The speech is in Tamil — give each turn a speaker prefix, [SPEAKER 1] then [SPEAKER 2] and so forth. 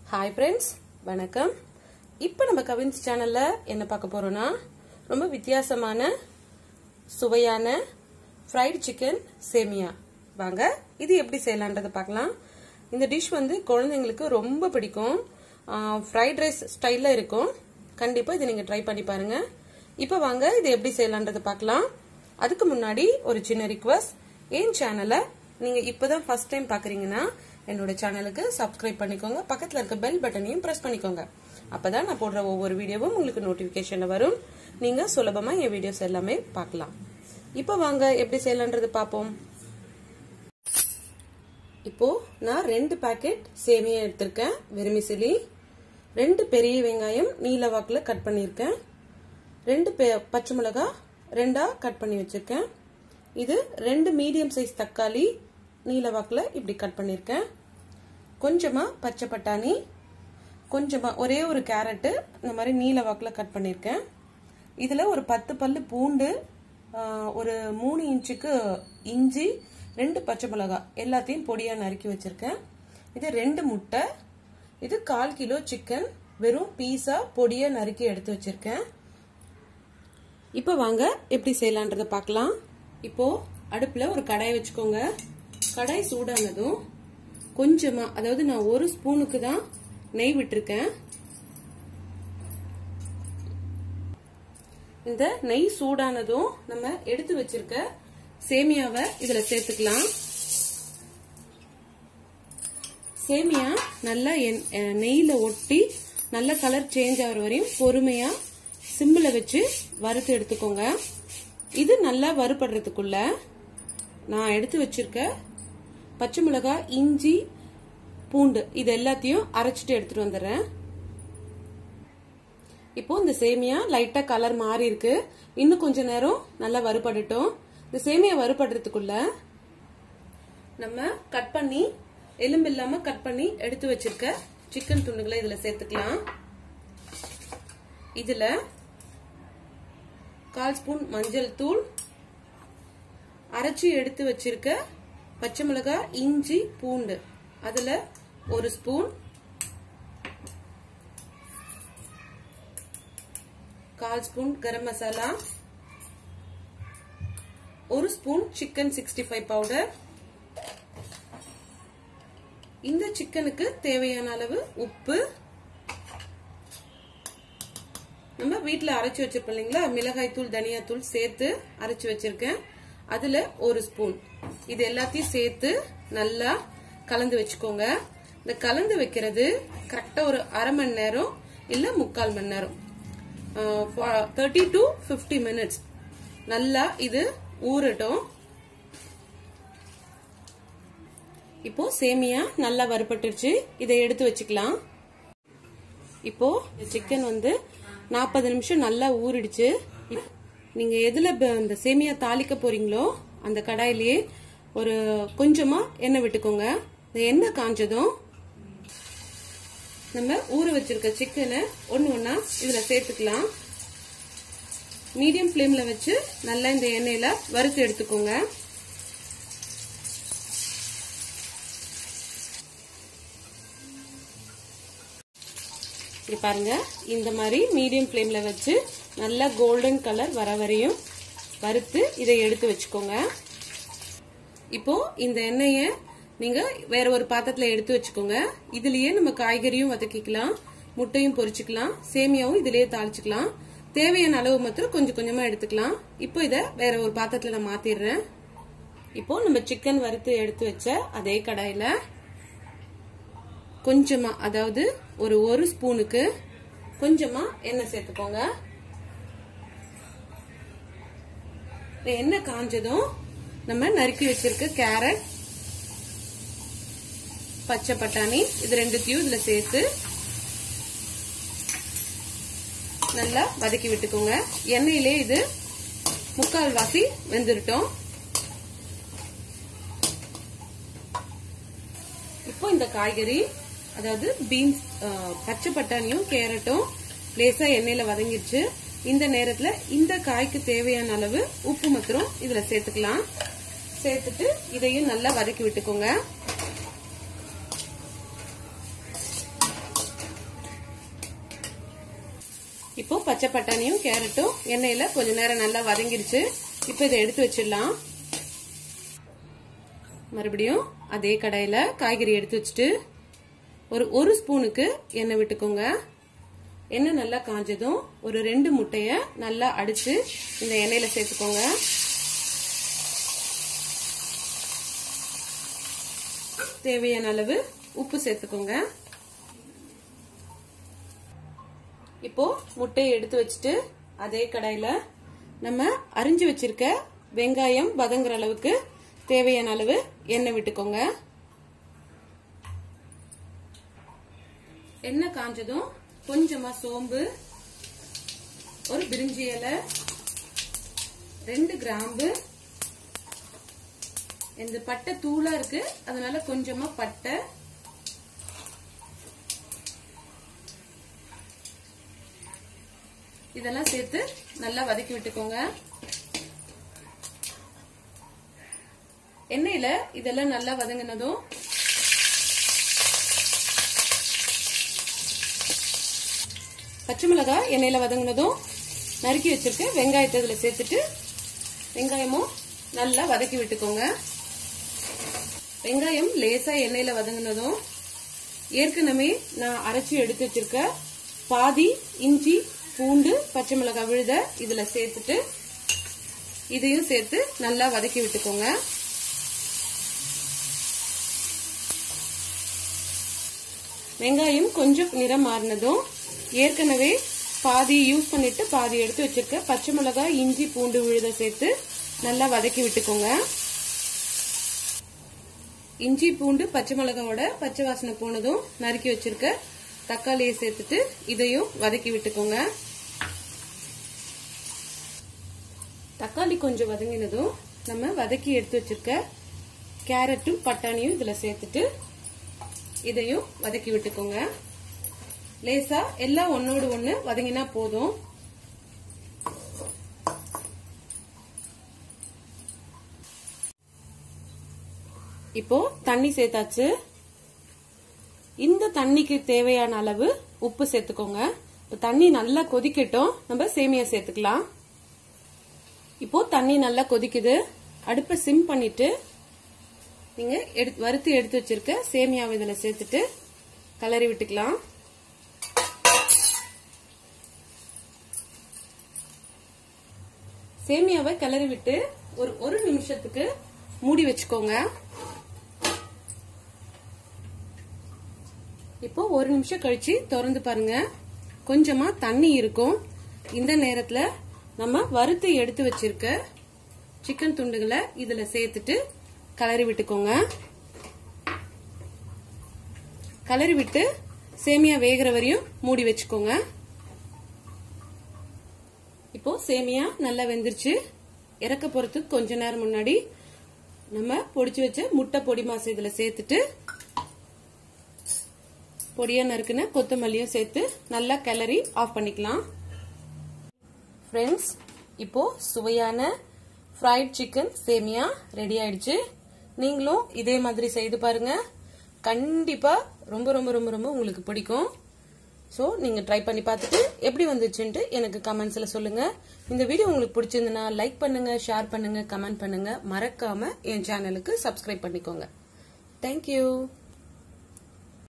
[SPEAKER 1] ஹாய் ஃப்ரெண்ட்ஸ் வணக்கம் இப்போ நம்ம கவின்ஸ் சேனல்ல என்ன பார்க்க போறோம்னா ரொம்ப வித்தியாசமான சுவையான ஃப்ரைடு சிக்கன் சேமியா வாங்க இது எப்படி செய்யலான்றதை பார்க்கலாம் இந்த டிஷ் வந்து குழந்தைங்களுக்கு ரொம்ப பிடிக்கும் ஃப்ரைட் ரைஸ் ஸ்டைலில் இருக்கும் கண்டிப்பாக இதை நீங்கள் ட்ரை பண்ணி பாருங்க இப்போ வாங்க இது எப்படி செய்யலான்றதை பார்க்கலாம் அதுக்கு முன்னாடி ஒரு சின்ன ரிக்வஸ்ட் என் சேனலை நீங்கள் இப்போதான் ஃபர்ஸ்ட் டைம் பார்க்குறீங்கன்னா என்னோட சேனலுக்கு சப்ஸ்கிரைப் பண்ணிக்கோங்க பக்கத்தில் இருக்க பெல் பட்டனையும் ப்ரெஸ் பண்ணிக்கோங்க அப்பதான் நான் போடுற ஒவ்வொரு வீடியோவும் உங்களுக்கு நோட்டிஃபிகேஷனில் வரும் நீங்கள் சுலபமாக என் வீடியோஸ் எல்லாமே பார்க்கலாம் இப்போ வாங்க எப்படி செய்யலான்றது பார்ப்போம் இப்போ நான் ரெண்டு பாக்கெட் சேமியா எடுத்திருக்கேன் வெறுமிசிலி ரெண்டு பெரிய வெங்காயம் நீல வாக்கில் கட் பண்ணியிருக்கேன் ரெண்டு பச்சை மிளகா ரெண்டா கட் பண்ணி வச்சிருக்கேன் இது ரெண்டு மீடியம் சைஸ் தக்காளி நீல வாக்கில் இப்படி கட் பண்ணியிருக்கேன் கொஞ்சமா பச்சை பட்டாணி கொஞ்சமா ஒரே ஒரு கேரட்டு இந்த மாதிரி நீல வாக்கில் கட் பண்ணியிருக்கேன் இதில் ஒரு பத்து பல்லு பூண்டு ஒரு மூணு இன்ச்சுக்கு இஞ்சி ரெண்டு பச்சை மிளகாய் எல்லாத்தையும் பொடியாக நறுக்கி வச்சிருக்கேன் இது ரெண்டு முட்டை இது கால் கிலோ சிக்கன் வெறும் பீஸா பொடியாக நறுக்கி எடுத்து வச்சிருக்கேன் இப்போ வாங்க எப்படி செய்யலான்றத பார்க்கலாம் இப்போ அடுப்பில் ஒரு கடாய் வச்சுக்கோங்க கடாய் சூடானதும் கொஞ்சமா அதாவது நான் ஒரு ஸ்பூனுக்கு தான் நெய் விட்டுருக்கேன் இந்த நெய் சூடானதும் நம்ம எடுத்து வச்சிருக்க சேமியாவை இதுல சேர்த்துக்கலாம் சேமியா நல்லா நெய்ல ஒட்டி நல்ல கலர் சேஞ்ச் ஆகிற வரையும் பொறுமையா சிம்மில் வச்சு வறுத்து எடுத்துக்கோங்க இது நல்லா வறுபடுறதுக்குள்ள நான் எடுத்து வச்சிருக்க பச்சை மிளகாய் இஞ்சி பூண்டு இது எல்லாத்தையும் அரைச்சிட்டு எடுத்துட்டு வந்துடுறேன் இப்போ இந்த சேமியா லைட்டா கலர் மாறி இருக்கு இன்னும் கொஞ்ச நேரம் நல்லா வறுபடட்டும் இந்த சேமியா வறுபடுறதுக்குள்ள நம்ம கட் பண்ணி எலும்பு இல்லாம கட் பண்ணி எடுத்து வச்சிருக்க சிக்கன் துண்டுகளை இதுல சேர்த்துக்கலாம் இதுல கால் ஸ்பூன் மஞ்சள் தூள் அரைச்சி எடுத்து வச்சிருக்க பச்சை மிளகாய் இஞ்சி பூண்டு அதுல ஒரு ஸ்பூன் கால் ஸ்பூன் கரம் மசாலா ஒரு spoon chicken sixty five powder இந்த சிக்கனுக்கு தேவையான அளவு உப்பு நம்ம வீட்டில் அரைச்சி வச்சிருப்போம் இல்லைங்களா மிளகாய் தூள் தனியா தூள் சேர்த்து அரைச்சி வச்சிருக்கேன் அதுல ஒரு ஸ்பூன் இது எல்லாத்தையும் சேர்த்து நல்லா கலந்து வச்சுக்கோங்க இந்த கலந்து வைக்கிறது கரெக்டா ஒரு அரை மணி நேரம் இல்ல முக்கால் மணி நேரம் தேர்ட்டி டு பிப்டி மினிட்ஸ் நல்லா இது ஊறட்டும் இப்போ சேமியா நல்லா வறுபட்டுருச்சு இதை எடுத்து வச்சுக்கலாம் இப்போ சிக்கன் வந்து நாற்பது நிமிஷம் நல்லா ஊறிடுச்சு நீங்க எதுல இந்த சேமியா தாளிக்க போறீங்களோ அந்த கடாயிலேயே ஒரு கொஞ்சமா எண்ணெய் விட்டுக்கோங்க இந்த எண்ணெய் காஞ்சதும் நம்ம ஊற வச்சிருக்க சிக்கனை ஒன்னு ஒன்னா இதுல சேர்த்துக்கலாம் மீடியம் ஃப்ளேம்ல வச்சு நல்லா இந்த எண்ணெயில வறுத்து எடுத்துக்கோங்க இப்படி பாருங்க இந்த மாதிரி மீடியம் ஃப்ளேம்ல வச்சு நல்லா கோல்டன் கலர் வர வரையும் வறுத்து இதை எடுத்து வச்சுக்கோங்க இப்போ இந்த எண்ணெய நீங்க வேற ஒரு பாத்திரத்துல எடுத்து வச்சுக்கோங்க இதுலயே நம்ம காய்கறியும் வதக்கிக்கலாம் முட்டையும் பொரிச்சுக்கலாம் சேமியாவும் இதுலயே தாளிச்சுக்கலாம் தேவையான அளவு மாத்திரம் கொஞ்சம் கொஞ்சமா எடுத்துக்கலாம் இப்போ இத வேற ஒரு பாத்திரத்துல நான் மாத்திடுறேன் இப்போ நம்ம சிக்கன் வறுத்து எடுத்து வச்ச அதே கடாயில கொஞ்சமா அதாவது ஒரு ஒரு ஸ்பூனுக்கு கொஞ்சமா எண்ணெய் சேர்த்துக்கோங்க எண்ணெய் காஞ்சதும் நம்ம நறுக்கி வச்சிருக்க கேரட் பச்சை பட்டாணி இது ரெண்டுத்தையும் இதுல சேர்த்து நல்லா வதக்கி விட்டுக்கோங்க எண்ணெயிலே இது முக்கால் வாசி வெந்துருட்டோம் இப்போ இந்த காய்கறி அதாவது பீன்ஸ் பச்சை பட்டாணியும் கேரட்டும் லேசா எண்ணெயில வதங்கிடுச்சு இந்த நேரத்துல இந்த காய்க்கு தேவையான அளவு உப்பு மாத்திரம் இதுல சேர்த்துக்கலாம் சேர்த்துட்டு இதையும் நல்லா வதக்கி விட்டுக்கோங்க இப்போ பச்சை பட்டாணியும் கேரட்டும் எண்ணெயில கொஞ்ச நேரம் நல்லா வதங்கிடுச்சு இப்போ இதை எடுத்து வச்சிடலாம் மறுபடியும் அதே கடாயில காய்கறி எடுத்து வச்சுட்டு ஒரு ஒரு ஸ்பூனுக்கு எண்ணெய் விட்டுக்கோங்க எண்ணெய் நல்லா காஞ்சதும் ஒரு ரெண்டு முட்டைய நல்லா அடிச்சு இந்த எண்ணெயில சேர்த்துக்கோங்க தேவையான அளவு உப்பு சேர்த்துக்கோங்க இப்போ முட்டையை எடுத்து வச்சுட்டு அதே கடாயில நம்ம அரிஞ்சு வச்சிருக்க வெங்காயம் வதங்குற அளவுக்கு தேவையான அளவு எண்ணெய் விட்டுக்கோங்க எண்ணெய் காஞ்சதும் கொஞ்சமா சோம்பு ஒரு பிரிஞ்சி இலை ரெண்டு கிராம்பு இந்த பட்டை தூளா இருக்கு அதனால கொஞ்சமா பட்டை இதெல்லாம் சேர்த்து நல்லா வதக்கி விட்டுக்கோங்க எண்ணெயில இதெல்லாம் நல்லா வதங்கினதும் பச்சை மிளகாய் எண்ணெயில வதங்கினதும் நறுக்கி வச்சிருக்க வெங்காயத்தை இதுல சேர்த்துட்டு வெங்காயமும் நல்லா வதக்கி விட்டுக்கோங்க வெங்காயம் லேசா எண்ணெயில வதங்கினதும் ஏற்கனவே நான் அரைச்சி எடுத்து வச்சிருக்க பாதி இஞ்சி பூண்டு பச்சை மிளகாய் விழுத இதுல சேர்த்துட்டு இதையும் சேர்த்து நல்லா வதக்கி விட்டுக்கோங்க வெங்காயம் கொஞ்சம் நிறம் மாறினதும் ஏற்கனவே பாதி யூஸ் பண்ணிட்டு பாதி எடுத்து வச்சிருக்க பச்சை மிளகாய் இஞ்சி பூண்டு விழுத சேர்த்து நல்லா வதக்கி விட்டுக்கோங்க இஞ்சி பூண்டு பச்சை மிளகாவோட பச்சை வாசனை போனதும் நறுக்கி வச்சிருக்க தக்காளியை சேர்த்துட்டு இதையும் வதக்கி விட்டுக்கோங்க தக்காளி கொஞ்சம் வதங்கினதும் நம்ம வதக்கி எடுத்து வச்சிருக்க கேரட்டும் பட்டாணியும் இதுல சேர்த்துட்டு இதையும் வதக்கி விட்டுக்கோங்க லேசா எல்லாம் ஒன்னோடு ஒண்ணு வதங்கினா போதும் இப்போ தண்ணி சேர்த்தாச்சு இந்த தண்ணிக்கு தேவையான அளவு உப்பு சேர்த்துக்கோங்க இப்போ தண்ணி நல்லா கொதிக்கட்டும் நம்ம சேமியா சேர்த்துக்கலாம் இப்போ தண்ணி நல்லா கொதிக்குது அடுப்பை சிம் பண்ணிட்டு நீங்க எடுத்து வறுத்து எடுத்து வச்சிருக்க சேமியாவை இதுல சேர்த்துட்டு கலரி விட்டுக்கலாம் சேமியாவை கிளறி விட்டு ஒரு ஒரு நிமிஷத்துக்கு மூடி வச்சுக்கோங்க இப்போ ஒரு நிமிஷம் கழிச்சு திறந்து பாருங்க கொஞ்சமா தண்ணி இருக்கும் இந்த நேரத்துல நம்ம வறுத்து எடுத்து வச்சிருக்க சிக்கன் துண்டுகளை இதுல சேர்த்துட்டு கலரி விட்டுக்கோங்க கலரி விட்டு சேமியா வேகிற வரையும் மூடி வச்சுக்கோங்க இப்போ சேமியா நல்லா வெந்துருச்சு இறக்க போறதுக்கு கொஞ்ச நேரம் முன்னாடி நம்ம பொடிச்சு வச்ச முட்டை பொடி மாசம் இதுல சேர்த்துட்டு பொடியா நறுக்குன கொத்தமல்லியும் சேர்த்து நல்லா கிளறி ஆஃப் பண்ணிக்கலாம் ஃப்ரெண்ட்ஸ் இப்போ சுவையான ஃப்ரைட் சிக்கன் சேமியா ரெடி ஆயிடுச்சு நீங்களும் இதே மாதிரி செய்து பாருங்க கண்டிப்பா ரொம்ப ரொம்ப ரொம்ப ரொம்ப உங்களுக்கு பிடிக்கும் ஸோ நீங்கள் ட்ரை பண்ணி பார்த்துட்டு எப்படி வந்துச்சுன்ட்டு எனக்கு கமெண்ட்ஸில் சொல்லுங்கள் இந்த வீடியோ உங்களுக்கு பிடிச்சிருந்துன்னா லைக் பண்ணுங்கள் ஷேர் பண்ணுங்கள் கமெண்ட் பண்ணுங்கள் மறக்காமல் என் சேனலுக்கு சப்ஸ்கிரைப் பண்ணிக்கோங்க தேங்க்யூ